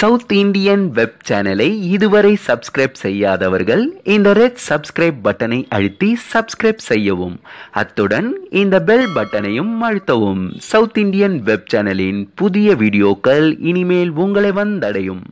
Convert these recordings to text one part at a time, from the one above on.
South Indian web சேனலை இதுவரை subscribe செய்யாதவர்கள் இந்த ரெட் சப்ஸ்கிரைப் பட்டனை அழுத்தி சப்ஸ்கிரைப் செய்யவும் அத்துடன் இந்த பெல் பட்டனையும் அழுத்தவும் சவுத் இந்தியன் வெப் சேனலின் புதிய வீடியோக்கள் இனிமேல் உங்களை வந்தடையும்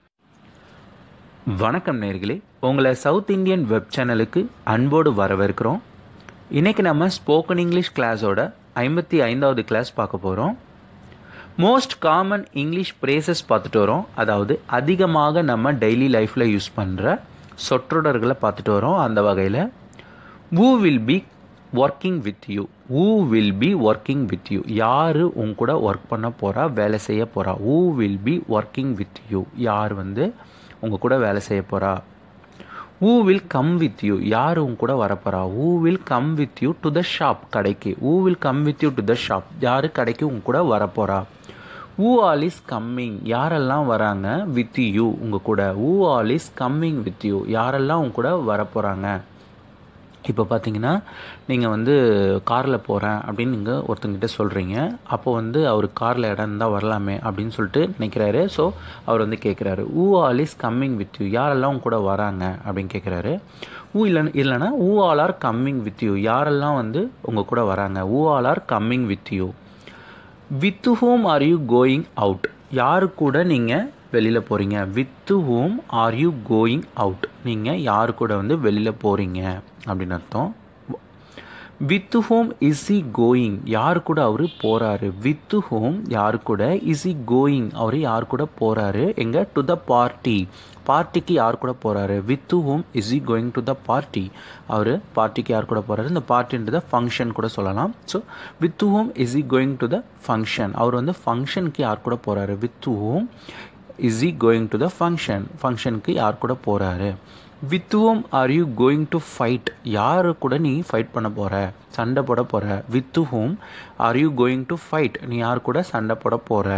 வணக்கம் நேர்களே உங்களை சவுத் இந்தியன் வெப் சேனலுக்கு அன்போடு வரவேற்கிறோம் இன்னைக்கு நம்ம ஸ்போக்கன் இங்கிலீஷ் கிளாஸோட ஐம்பத்தி ஐந்தாவது கிளாஸ் பார்க்க போகிறோம் மோஸ்ட் காமன் இங்கிலீஷ் பிரேசஸ் பார்த்துட்டு வரோம் அதாவது அதிகமாக நம்ம டெய்லி லைஃப்பில் யூஸ் பண்ணுற சொற்றொடர்களை பார்த்துட்டு வரோம் அந்த வகையில் who will be working with you who will be working with you யார் உன் கூட ஒர்க் பண்ண போகிறா வேலை செய்ய போகிறா who will be working with you யார் வந்து உங்கள் கூட வேலை செய்ய போகிறா who will come with you யார் உன் கூட வரப்போறா who will come with you to the shop கடைக்கு who will come with you to the shop யார் கடைக்கு உன் கூட வரப்போறா who ஆல் இஸ் கம்மிங் யாரெல்லாம் வராங்க வித் யூ உங்கள் கூட who all is coming with you யாரெல்லாம் உங்க கூட வரப்போகிறாங்க இப்போ பார்த்தீங்கன்னா நீங்கள் வந்து காரில் போகிறேன் அப்படின்னு நீங்கள் ஒருத்தங்கிட்ட சொல்கிறீங்க அப்போ வந்து அவர் காரில் இடம் இருந்தால் வரலாமே அப்படின்னு சொல்லிட்டு நினைக்கிறாரு ஸோ அவர் வந்து கேட்குறாரு who all is coming with you யாரெல்லாம் உங்க கூட வராங்க அப்படின்னு கேட்குறாரு ஊ இல்லை இல்லைன்னா who all are coming with you யாரெல்லாம் வந்து உங்கள் கூட வராங்க who all are coming with you with whom are you going out யாரு கூட நீங்கள் வெளியில் போகிறீங்க with whom are you going out நீங்கள் யாரு கூட வந்து வெளியில் போகிறீங்க அப்படின்னு அர்த்தம் with whom is he going யார் கூட அவர் போகிறாரு வித் ஹோம் யார் கூட இஸ் இ கோயிங் அவர் யார் கூட போகிறாரு எங்கே டு த பார்ட்டி பார்ட்டிக்கு யார் கூட போகிறாரு with whom is he going to the party அவர் பார்ட்டிக்கு யார் கூட போகிறாரு இந்த பார்ட்டின்றத ஃபங்க்ஷன் கூட சொல்லலாம் so with whom is he going to the function அவர் வந்து ஃபங்க்ஷனுக்கு யார் கூட போகிறாரு with whom is he going to the function ஃபங்க்ஷனுக்கு யார் கூட போகிறாரு with whom are you going to fight யார் கூட நீ ஃபைட் பண்ண போகிற சண்டை போட போகிற with whom are you going to fight நீ யார் கூட சண்டை போட போகிற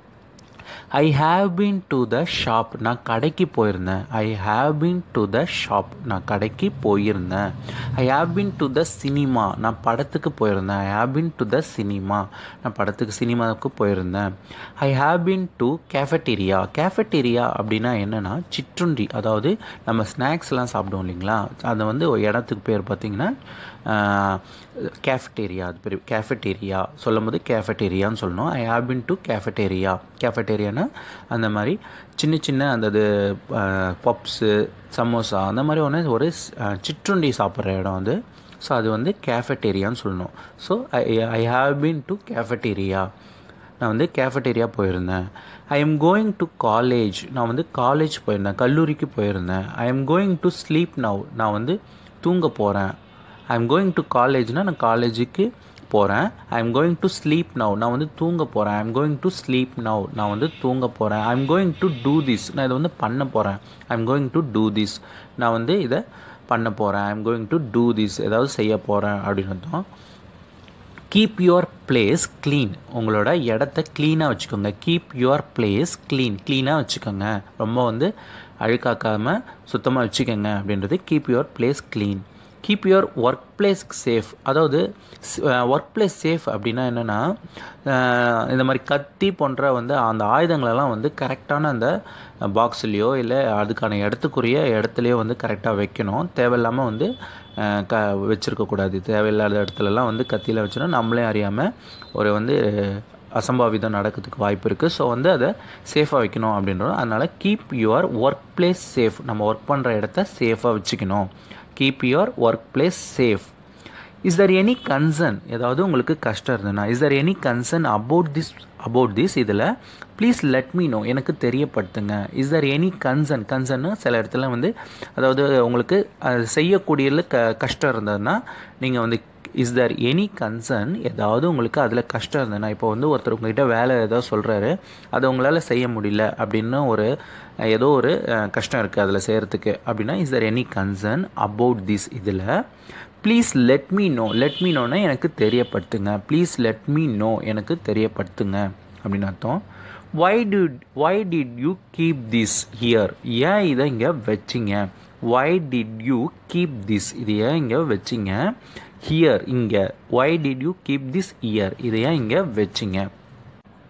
I have been to the shop நான் கடைக்கு போயிருந்தேன் I have been to the shop நான் கடைக்கு போயிருந்தேன் I have been to the cinema நான் படத்துக்கு போயிருந்தேன் I have been to the cinema நான் படத்துக்கு சினிமாவுக்கு போயிருந்தேன் I have been to cafeteria cafeteria அப்படின்னா என்னென்னா சிற்றுண்டி அதாவது நம்ம ஸ்நாக்ஸ்லாம் சாப்பிடுவோம் இல்லைங்களா அதை வந்து ஒரு இடத்துக்கு பேர் பார்த்திங்கன்னா கேஃபட்டேரியா அது பெரிய கேஃபட்டேரியா சொல்லும் போது கேஃபட்டேரியான்னு சொல்லணும் I have been to cafeteria கேஃபட்டேரியானா அந்த மாதிரி சின்ன சின்ன அந்த இது பப்ஸு சமோசா அந்த மாதிரி ஒன்று ஒரு சிற்றுண்டி சாப்பிட்ற இடம் வந்து ஸோ அது வந்து கேஃபட்டேரியான்னு சொல்லணும் so I I have been to cafeteria நான் வந்து கேஃபட்டேரியா போயிருந்தேன் I am going to college நான் வந்து காலேஜ் போயிருந்தேன் கல்லூரிக்கு போயிருந்தேன் I am going to sleep now நான் வந்து தூங்க போகிறேன் ஐ எம் கோயிங் டு காலேஜ்னால் நான் காலேஜுக்கு போகிறேன் I am going to sleep now நான் வந்து தூங்க போகிறேன் I am going to sleep now நான் வந்து தூங்க போகிறேன் I am going to do this நான் இதை வந்து பண்ண போகிறேன் I am going to do this நான் வந்து இதை பண்ண போகிறேன் I am going to do this ஏதாவது செய்ய போகிறேன் அப்படின்னு அர்த்தம் கீப் யுவர் பிளேஸ் க்ளீன் உங்களோட இடத்த க்ளீனாக வச்சுக்கோங்க கீப் யுவர் பிளேஸ் க்ளீன் க்ளீனாக வச்சுக்கோங்க ரொம்ப வந்து அழுக்காக்காமல் சுத்தமாக வச்சுக்கோங்க அப்படின்றது keep your place clean keep your work place safe அதாவது ஒர்க் பிளேஸ் சேஃப் அப்படின்னா என்னென்னா இந்த மாதிரி கத்தி போன்ற வந்து அந்த ஆயுதங்களெல்லாம் வந்து கரெக்டான அந்த பாக்ஸ்லேயோ இல்லை அதுக்கான இடத்துக்குரிய இடத்துலையோ வந்து கரெக்டாக வைக்கணும் தேவையில்லாமல் வந்து க வச்சுருக்கக்கூடாது தேவையில்லாத இடத்துலலாம் வந்து கத்தியில் வச்சோன்னா நம்மளே அறியாமல் ஒரு வந்து அசம்பாவிதம் நடக்கிறதுக்கு வாய்ப்பு இருக்குது ஸோ வந்து அதை சேஃபாக வைக்கணும் அப்படின்றோம் அதனால் keep your work place safe நம்ம ஒர்க் பண்ணுற இடத்த சேஃபாக வச்சுக்கணும் keep your work place safe is there any concern ஏதாவது உங்களுக்கு கஷ்டம் இருந்ததுன்னா is there any concern about this about this இதில் ப்ளீஸ் லெட் மீ நோ எனக்கு தெரியப்படுத்துங்க is there any concern concern சில இடத்துல வந்து அதாவது உங்களுக்கு செய்யக்கூடியதில் க கஷ்டம் இருந்ததுன்னா நீங்கள் வந்து இஸ் தர் எனி கன்சர்ன் ஏதாவது உங்களுக்கு அதில் கஷ்டம் இருந்ததுன்னா இப்போ வந்து ஒருத்தர் உங்ககிட்ட வேலை ஏதோ சொல்கிறாரு அதை உங்களால் செய்ய முடியல அப்படின்னு ஒரு ஏதோ ஒரு கஷ்டம் இருக்குது அதில் செய்கிறதுக்கு அப்படின்னா is there any concern about this இதில் please let me know let me நோன்னா எனக்கு தெரியப்படுத்துங்க ப்ளீஸ் லெட் மீ நோ எனக்கு தெரியப்படுத்துங்க அப்படின்னு அர்த்தம் why did why did you keep this here ஏன் இதை இங்கே வச்சிங்க why did you keep this இது ஏன் இங்கே வச்சிங்க ஹியர் இங்கே why did you keep this here இதை ஏன் இங்கே வச்சிங்க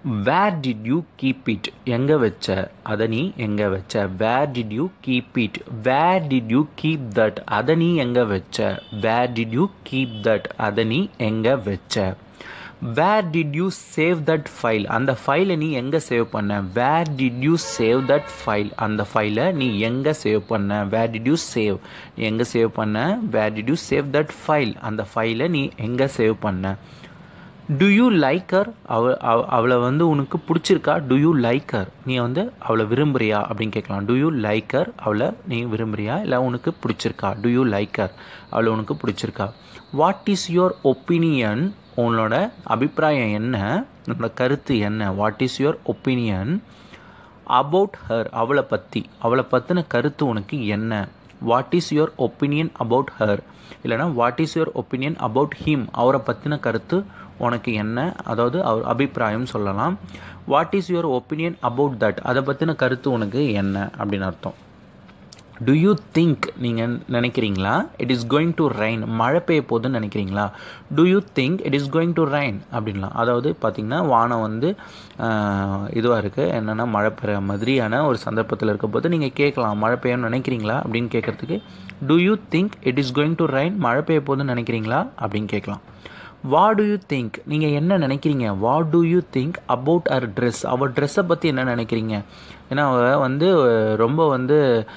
where did you keep it எங்கே வச்ச அதை நீ எங்கே வச்ச where did you keep it where did you keep that அதை நீ எங்கே வச்ச where did you keep that அதை நீ எங்கே வச்ச where did you save that file அந்த ஃபைலை நீ எங்கே சேவ் பண்ண where did you save that file அந்த ஃபைலை நீ எங்கே சேவ் பண்ண வேர் டிட் யூ சேவ் நீ எங்கே சேவ் பண்ண where did you save that file அந்த ஃபைலை நீ எங்கே சேவ் பண்ண டு யூ லைக் ஹர் அவ அவ- அவளை வந்து உனக்கு பிடிச்சிருக்கா டு யூ லைக் ஹர் நீ வந்து அவளை விரும்புறியா அப்படின்னு கேட்கலாம் டு யூ லைக் ஹர் அவளை நீ விரும்புறியா இல்லை உனக்கு பிடிச்சிருக்கா டு யூ லைக் ஹர் அவளை உனக்கு பிடிச்சிருக்கா வாட் இஸ் யுவர் ஒப்பீனியன் உன்னோட அபிப்பிராயம் என்ன உன்னோட கருத்து என்ன what is your opinion about her அவளை பற்றி அவளை பற்றின கருத்து உனக்கு என்ன what is your opinion about her இல்லைனா what is your opinion about him அவரை பற்றின கருத்து உனக்கு என்ன அதாவது அவர் அபிப்பிராயம் சொல்லலாம் what is your opinion about that அதை பற்றின கருத்து உனக்கு என்ன அப்படின்னு அர்த்தம் டு யூ திங்க் நீங்கள் நினைக்கிறீங்களா it is going to rain மழை பெய்ய போகுதுன்னு நினைக்கிறீங்களா do you think it is going to rain அப்படின்லாம் அதாவது பார்த்திங்கன்னா வானம் வந்து இதுவாக இருக்குது என்னென்னா மழை பெய்ய மாதிரியான ஒரு சந்தர்ப்பத்தில் இருக்க போது நீங்கள் கேட்கலாம் மழை பெய்யணும்னு நினைக்கிறீங்களா அப்படின்னு கேட்குறதுக்கு do you think it is going to rain மழை பெய்ய போகுதுன்னு நினைக்கிறீங்களா அப்படின்னு கேட்கலாம் வா டு யூ திங்க் நீங்கள் என்ன நினைக்கிறீங்க what do you think about her dress அவள் ட்ரெஸ்ஸை பற்றி என்ன நினைக்கிறீங்க ஏன்னா அவள் வந்து ரொம்ப வந்து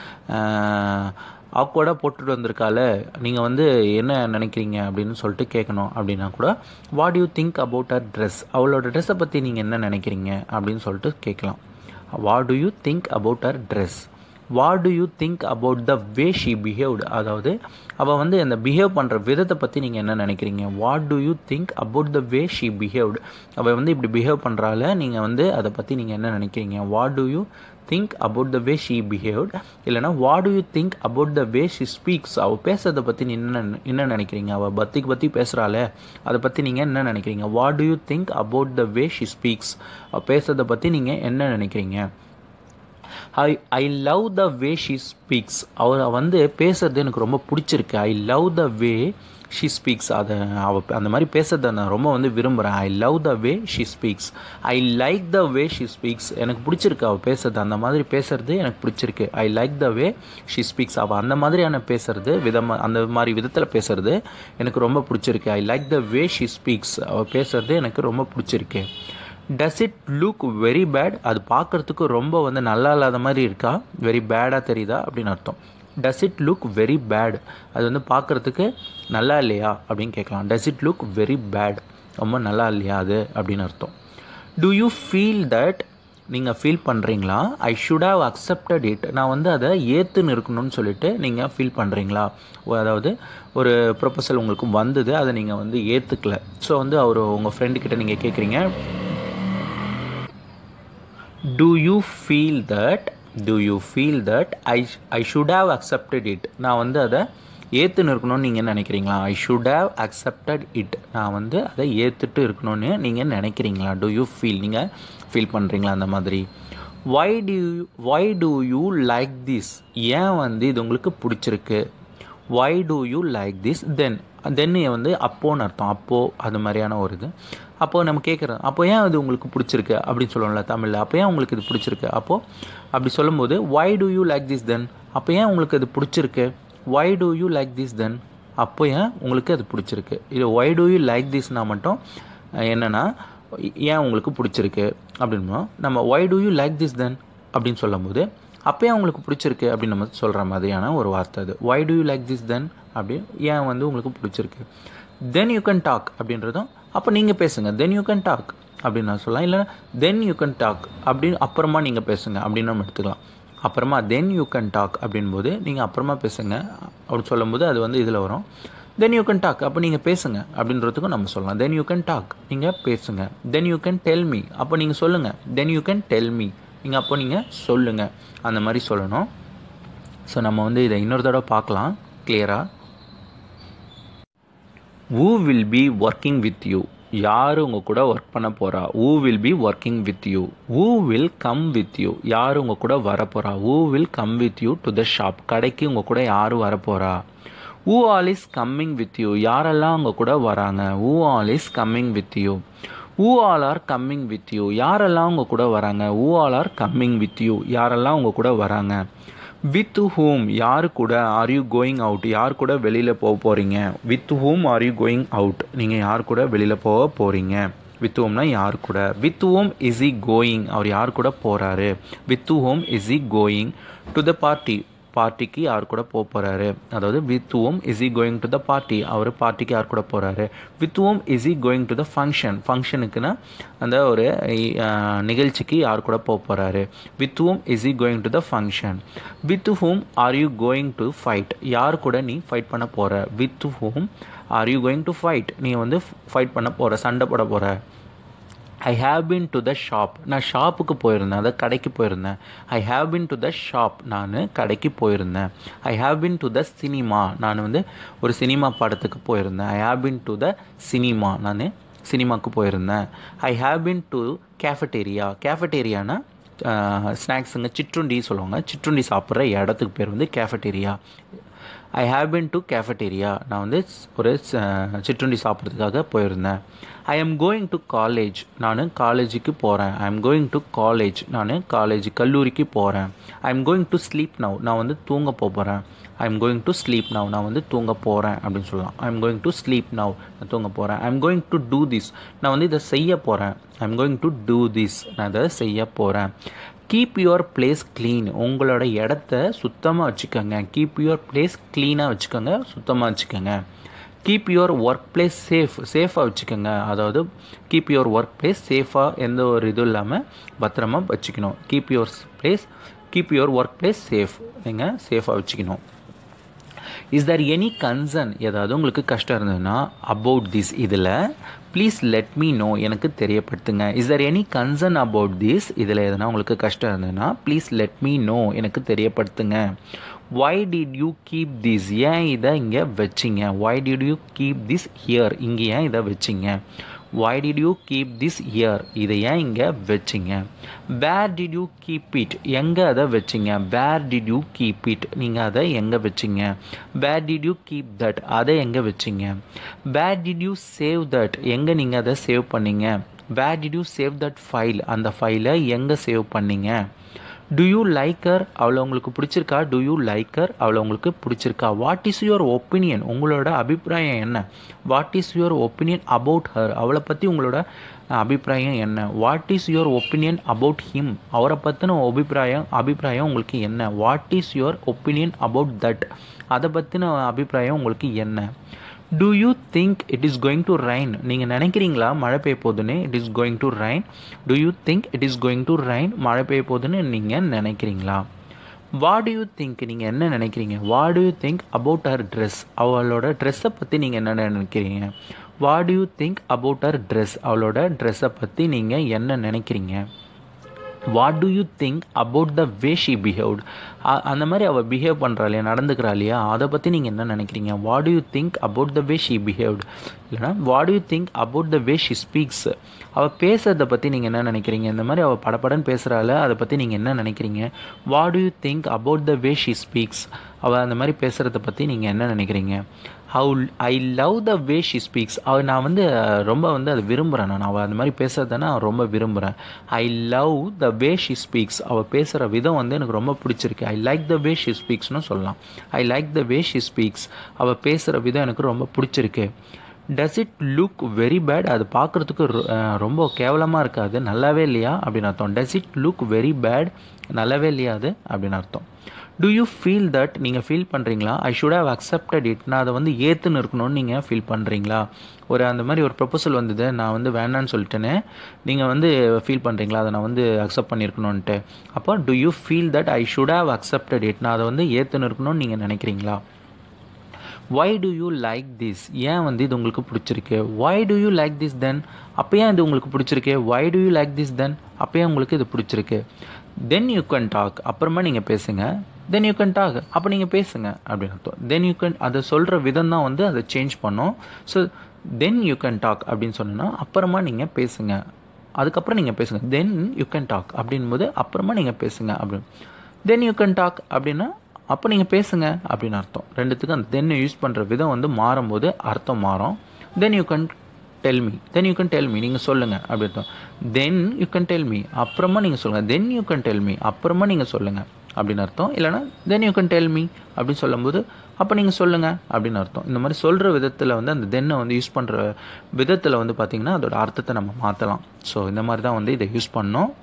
ஆக்வர்டாக போட்டுட்டு வந்திருக்கால நீங்கள் வந்து என்ன நினைக்கிறீங்க அப்படின்னு சொல்லிட்டு கேட்கணும் அப்படின்னா கூட what you think about her dress அவளோட ட்ரெஸ்ஸை பற்றி நீங்கள் என்ன நினைக்கிறீங்க அப்படின்னு சொல்லிட்டு கேட்கலாம் what do you think about her dress what do you think about the way she behaved அதாவது அவள் வந்து அந்த பிஹேவ் பண்ணுற விதத்தை பற்றி நீங்கள் என்ன நினைக்கிறீங்க what do you think about the way she behaved அவள் வந்து இப்படி பிஹேவ் பண்ணுறால நீங்கள் வந்து அதை பற்றி நீங்கள் என்ன நினைக்கிறீங்க what do you think about the way she behaved இல்லைனா what do you think about the way she speaks அவள் பேசுறதை பற்றி நீ என்ன என்ன நினைக்கிறீங்க அவள் பத்திக்கு பற்றி பேசுகிறாளே அதை பற்றி நீங்கள் என்ன நினைக்கிறீங்க what do you think about the way she speaks அவள் பேசுறதை பற்றி நீங்கள் என்ன நினைக்கிறீங்க I I love the way she speaks அவர் வந்து பேசுறது எனக்கு ரொம்ப பிடிச்சிருக்கு I love the way she speaks அதை அவ அந்த மாதிரி பேசுறதை நான் ரொம்ப வந்து விரும்புகிறேன் I love the way she speaks I like the way she speaks எனக்கு பிடிச்சிருக்கு அவள் பேசுறது அந்த மாதிரி பேசுறது எனக்கு பிடிச்சிருக்கு I like the way she speaks அவள் அந்த மாதிரியான பேசுறது விதமாக அந்த மாதிரி விதத்தில் பேசுறது எனக்கு ரொம்ப பிடிச்சிருக்கு I like the way she speaks அவள் பேசுறது எனக்கு ரொம்ப பிடிச்சிருக்கு does it look very bad அது பார்க்குறதுக்கு ரொம்ப வந்து நல்லா இல்லாத மாதிரி இருக்கா வெரி பேடாக தெரியுதா அப்படின்னு அர்த்தம் does it look very bad அது வந்து பார்க்குறதுக்கு நல்லா இல்லையா அப்படின்னு கேட்கலாம் does it look very bad ரொம்ப நல்லா இல்லையா அது அப்படின்னு அர்த்தம் டு யூ ஃபீல் தட் நீங்கள் ஃபீல் பண்ணுறீங்களா I should have accepted it நான் வந்து அதை ஏற்றுன்னு இருக்கணும்னு சொல்லிட்டு நீங்கள் ஃபீல் பண்ணுறீங்களா அதாவது ஒரு ப்ரொபோசல் உங்களுக்கு வந்தது அதை நீங்கள் வந்து ஏற்றுக்கல ஸோ வந்து அவர் உங்கள் ஃப்ரெண்டுக்கிட்ட நீங்கள் கேட்குறீங்க do you feel that do you feel that i i should have accepted it நான் வந்து அதை ஏற்றுன்னு இருக்கணும்னு நீங்கள் நினைக்கிறீங்களா I should have accepted it நான் வந்து அதை ஏற்றுட்டு இருக்கணும்னு நீங்கள் நினைக்கிறீங்களா டு யூ ஃபீல் நீங்கள் ஃபீல் பண்ணுறீங்களா அந்த மாதிரி why do you why do you like this ஏன் வந்து இது உங்களுக்கு பிடிச்சிருக்கு why do you like this then then வந்து அப்போன்னு அர்த்தம் அப்போது அது மாதிரியான ஒரு இது அப்போது நம்ம கேட்குறோம் அப்போ ஏன் அது உங்களுக்கு பிடிச்சிருக்கு அப்படின்னு சொல்லுவோம்ல தமிழில் அப்போ ஏன் உங்களுக்கு இது பிடிச்சிருக்கு அப்போது அப்படி சொல்லும்போது why do you like this then அப்போ ஏன் உங்களுக்கு அது பிடிச்சிருக்கு why do you like this then அப்போ ஏன் உங்களுக்கு அது பிடிச்சிருக்கு இது வை டு யூ லைக் திஸ்னால் மட்டும் என்னென்னா ஏன் உங்களுக்கு பிடிச்சிருக்கு அப்படின்னா நம்ம why do you like this then அப்படின்னு சொல்லும்போது அப்போயே உங்களுக்கு பிடிச்சிருக்கு அப்படின்னு நம்ம சொல்கிற மாதிரியான ஒரு வார்த்தை அது why do you like this then அப்படி ஏன் வந்து உங்களுக்கு பிடிச்சிருக்கு தென் யூ கேன் டாக் அப்படின்றதும் அப்போ நீங்கள் பேசுங்க தென் யூ கேன் டாக் அப்படின்னு நான் சொல்லலாம் இல்லைனா தென் யூ கேன் டாக் அப்படின்னு அப்புறமா நீங்கள் பேசுங்க அப்படின்னு நம்ம எடுத்துக்கலாம் அப்புறமா தென் யூ கேன் டாக் அப்படின்போது நீங்கள் அப்புறமா பேசுங்க அப்படி சொல்லும்போது அது வந்து இதில் வரும் தென் யூ கேன் டாக் அப்போ நீங்கள் பேசுங்க அப்படின்றதுக்கும் நம்ம சொல்லலாம் தென் யூ கேன் டாக் நீங்கள் பேசுங்க then you can tell me அப்போ நீங்கள் சொல்லுங்கள் then you can tell me நீங்கள் அப்போ நீங்கள் சொல்லுங்கள் அந்த மாதிரி சொல்லணும் ஸோ நம்ம வந்து இதை இன்னொரு தடவை பார்க்கலாம் கிளியராக who will be working with you யார் உங்கள் கூட ஒர்க் பண்ண போகிறா who will be working with you who will come with you யார் உங்கள் கூட வர போகிறா who will come with you to the shop கடைக்கு உங்கள் கூட யார் வர போகிறா who all is coming with you யாரெல்லாம் உங்கள் கூட வராங்க who all is coming with you who all are coming with you யாரெல்லாம் உங்கள் கூட வராங்க who all are coming with you யாரெல்லாம் உங்கள் கூட வராங்க வித் ஹூம் யாரு கூட ஆர் யூ கோயிங் அவுட் யார் கூட வெளியில் போக போகிறீங்க with whom are you going out நீங்கள் யார் கூட வெளியில் போக போகிறீங்க வித் ஹோம்னா யார் கூட with whom is he going அவர் யார் கூட போகிறாரு with whom is he going to the party பார்ட்டிக்கு யார் கூட போக போகிறாரு அதாவது with whom is he going to the party அவர் பார்ட்டிக்கு யார் கூட போகிறாரு with whom is he going to the function ஃபங்க்ஷனுக்குன்னா அந்த ஒரு அஹ், நிகழ்ச்சிக்கு யார் கூட போக போகிறாரு with whom is he going to the function with whom are you going to fight யார் கூட நீ ஃபைட் பண்ண போகிற with whom are you going to fight நீ வந்து ஃபைட் பண்ண போகிற சண்டை போட போகிற I have been to the shop நான் ஷாப்புக்கு போயிருந்தேன் அதாவது கடைக்கு போயிருந்தேன் I have been to the shop நான் கடைக்கு போயிருந்தேன் I have been to the cinema நான் வந்து ஒரு சினிமா படத்துக்கு போயிருந்தேன் I have been to the cinema நான் சினிமாவுக்கு போயிருந்தேன் I have been to cafeteria கேஃபட்டேரியானா ஸ்நாக்ஸுங்க சிற்றுண்டி சொல்லுவாங்க சிற்றுண்டி சாப்பிட்ற இடத்துக்கு பேர் வந்து cafeteria I have been to cafeteria நான் வந்து ஒரு ச- சிற்றுண்டி சாப்பிட்றதுக்காக போயிருந்தேன் I am going to college நான் காலேஜுக்கு போகிறேன் I am going to college நான் காலேஜ் கல்லூரிக்கு போகிறேன் I am going to sleep now நான் வந்து தூங்க போகிறேன் I am going to sleep now நான் வந்து தூங்க போகிறேன் அப்படின்னு சொல்லலாம் I am going to sleep now நான் தூங்க போகிறேன் I am going to do this நான் வந்து இதை செய்ய போகிறேன் I am going to do this நான் இதை செய்ய போகிறேன் கீப் யுவர் பிளேஸ் க்ளீன் உங்களோட இடத்த சுத்தமாக வச்சுக்கோங்க கீப் யுவர் பிளேஸ் க்ளீனாக வச்சுக்கோங்க சுத்தமாக வச்சுக்கோங்க keep your work place safe சேஃபாக வச்சுக்கோங்க அதாவது கீப் யுவர் ஒர்க் பிளேஸ் சேஃபாக எந்த ஒரு இதுவும் இல்லாமல் பத்திரமா வச்சுக்கணும் keep your place keep your work place safe நீங்கள் சேஃபாக வச்சுக்கணும் இஸ் தர் எனி கன்சர்ன் ஏதாவது உங்களுக்கு கஷ்டம் இருந்ததுன்னா அபவுட் திஸ் இதில் ப்ளீஸ் லெட் மீ நோ எனக்கு தெரியப்படுத்துங்க is there any concern about this இதில் எதனா உங்களுக்கு கஷ்டம் இருந்ததுன்னா ப்ளீஸ் லெட் மீ நோ எனக்கு தெரியப்படுத்துங்க why did you keep this ஏன் இதை இங்கே வச்சிங்க why did you keep this here இங்கே ஏன் இதை வச்சிங்க why did you keep this here இதை ஏன் இங்கே வச்சிங்க where did you keep it எங்கே அதை வச்சிங்க where did you keep it நீங்கள் அதை எங்கே வச்சிங்க where did you keep that அதை எங்கே வச்சிங்க where did you save that எங்கே நீங்கள் அதை சேவ் பண்ணீங்க where did you save that file அந்த ஃபைலை எங்கே சேவ் பண்ணீங்க டு யூ லைக் ஹர் அவளை உங்களுக்கு பிடிச்சிருக்கா டு யூ லைக் ஹர் அவளை உங்களுக்கு பிடிச்சிருக்கா வாட் இஸ் யுவர் ஒப்பீனியன் உங்களோட அபிப்பிராயம் என்ன what is your opinion about her அவளை பற்றி உங்களோட அபிப்பிராயம் என்ன what is your opinion about him அவரை பற்றின அபிப்பிராயம் அபிப்பிராயம் உங்களுக்கு என்ன what is your opinion about that அதை பற்றின அபிப்பிராயம் உங்களுக்கு என்ன do you think it is going to rain நீங்கள் நினைக்கிறீங்களா மழை பெய்ய போகுதுன்னு it is going to rain do you think it is going to rain மழை பெய்ய போகுதுன்னு நீங்கள் நினைக்கிறீங்களா வாட் டு யூ திங்க் நீங்கள் என்ன நினைக்கிறீங்க what do you think about her dress அவளோட ட்ரெஸ்ஸை பற்றி நீங்கள் என்ன நினைக்கிறீங்க what do you think about her dress அவளோட ட்ரெஸ்ஸை பற்றி நீங்கள் என்ன நினைக்கிறீங்க what do you think about the way she behaved அந்த மாதிரி அவள் பிஹேவ் பண்ணுறா இல்லையா நடந்துக்கிறா இல்லையா அதை பற்றி நீங்கள் என்ன நினைக்கிறீங்க what do you think about the way she behaved இல்லைனா what do you think about the way she speaks அவள் பேசுறதை பற்றி நீங்கள் என்ன நினைக்கிறீங்க இந்த மாதிரி அவள் படப்படன்னு பேசுகிறாள் அதை பற்றி நீங்கள் என்ன நினைக்கிறீங்க what do you think about the way she speaks அவள் அந்த மாதிரி பேசுகிறத பற்றி நீங்கள் என்ன நினைக்கிறீங்க how I love the way she speaks அவள் நான் வந்து அஹ், ரொம்ப வந்து அதை விரும்புகிறேன் நான் அவள் அந்த மாதிரி பேசுறத நான் ரொம்ப விரும்புகிறேன் I love the way she speaks அவள் பேசுகிற விதம் வந்து எனக்கு ரொம்ப பிடிச்சிருக்கு I like the way she ஸ்பீக்ஸ்னு சொல்லலாம் I like the way she speaks அவள் பேசுகிற விதம் எனக்கு ரொம்ப பிடிச்சிருக்கு does it look very bad அது பார்க்குறதுக்கு ரொம்ப கேவலமாக இருக்காது நல்லாவே இல்லையா அப்படின்னு அர்த்தம் does it look very bad நல்லாவே இல்லையா அது அப்படின்னு அர்த்தம் டு யூ ஃபீல் தட் நீங்கள் ஃபீல் பண்ணுறீங்களா I should have accepted it நான் அதை வந்து ஏற்றுன்னு இருக்கணும்னு நீங்கள் ஃபீல் பண்ணுறீங்களா ஒரு அந்த மாதிரி ஒரு ப்ரொபோசல் வந்தது நான் வந்து வேண்டான்னு சொல்லிட்டேனே நீங்கள் வந்து ஃபீல் பண்ணுறீங்களா அதை நான் வந்து அக்செப்ட் பண்ணியிருக்கணுன்ட்டு அப்போ do you feel that I should have accepted it நான் அதை வந்து ஏற்றுன்னு இருக்கணும்னு நீங்கள் நினைக்கிறீங்களா why do you like this ஏன் வந்து இது உங்களுக்கு பிடிச்சிருக்கு why do you like this then அப்போ ஏன் இது உங்களுக்கு பிடிச்சிருக்கு why do you like this then அப்போ ஏன் உங்களுக்கு இது பிடிச்சிருக்கு தென் யூ கேன் டாக் அப்புறமா நீங்கள் பேசுங்க தென் யூ கேன் டாக் அப்போ நீங்கள் பேசுங்க அப்படின்னு அர்த்தம் தென் யூ கேன் அதை சொல்கிற விதம் தான் வந்து அதை சேஞ்ச் பண்ணும் so then you can talk அப்படின்னு சொன்னோன்னா அப்புறமா நீங்கள் பேசுங்க அதுக்கப்புறம் நீங்கள் பேசுங்க தென் யூ கேன் டாக் அப்படின்போது அப்புறமா நீங்கள் பேசுங்க அப்படின்னு தென் யூ கேன் டாக் அப்படின்னா அப்போ நீங்கள் பேசுங்க அப்படின்னு அர்த்தம் ரெண்டுத்துக்கும் அந்த தென் யூஸ் பண்ணுற விதம் வந்து மாறும்போது அர்த்தம் மாறும் then you can tell me then you can tell me நீங்கள் சொல்லுங்கள் அப்படி அர்த்தம் then you can tell me அப்புறமா நீங்கள் சொல்லுங்கள் then you can tell me அப்புறமா நீங்கள் சொல்லுங்கள் அப்படின்னு அர்த்தம் இல்லைனா then you can tell me அப்படின்னு சொல்லும்போது அப்போ நீங்கள் சொல்லுங்கள் அப்படின்னு அர்த்தம் இந்த மாதிரி சொல்கிற விதத்தில் வந்து அந்த தென்னை வந்து யூஸ் பண்ணுற விதத்தில் வந்து பார்த்திங்கன்னா அதோட அர்த்தத்தை நம்ம மாற்றலாம் ஸோ இந்த மாதிரி தான் வந்து இதை யூஸ் பண்ணோம்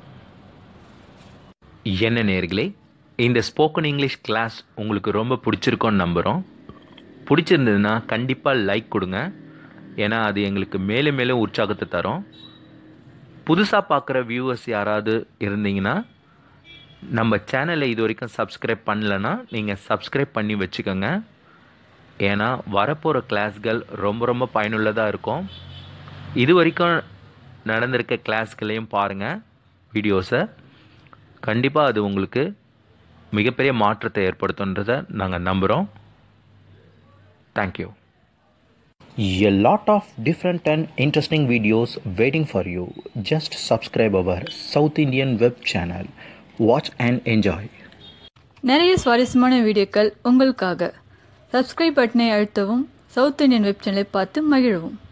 என்ன நேர்களே இந்த ஸ்போக்கன் இங்கிலீஷ் கிளாஸ் உங்களுக்கு ரொம்ப பிடிச்சிருக்கோன்னு நம்புகிறோம் பிடிச்சிருந்ததுன்னா கண்டிப்பாக லைக் கொடுங்க ஏன்னா அது எங்களுக்கு மேலும் மேலும் உற்சாகத்தை தரும் புதுசாக பார்க்குற வியூவர்ஸ் யாராவது இருந்தீங்கன்னா நம்ம சேனலை இது வரைக்கும் சப்ஸ்கிரைப் பண்ணலன்னா நீங்கள் சப்ஸ்கிரைப் பண்ணி வச்சுக்கோங்க ஏன்னா வரப்போகிற கிளாஸ்கள் ரொம்ப ரொம்ப பயனுள்ளதாக இருக்கும் இது வரைக்கும் நடந்திருக்க கிளாஸ்களையும் பாருங்கள் வீடியோஸை கண்டிப்பாக அது உங்களுக்கு மிகப்பெரிய மாற்றத்தை ஏற்படுத்துன்றதை நாங்கள் நம்புகிறோம் thank you A lot of different and interesting videos waiting for you. Just subscribe our South Indian web channel. Watch and enjoy. நிறைய சுவாரஸ்யமான வீடியோக்கள் உங்களுக்காக சப்ஸ்கிரைப் பட்டனை அழுத்தவும் சவுத் இந்தியன் வெப் சேனலை பார்த்து மகிழவும்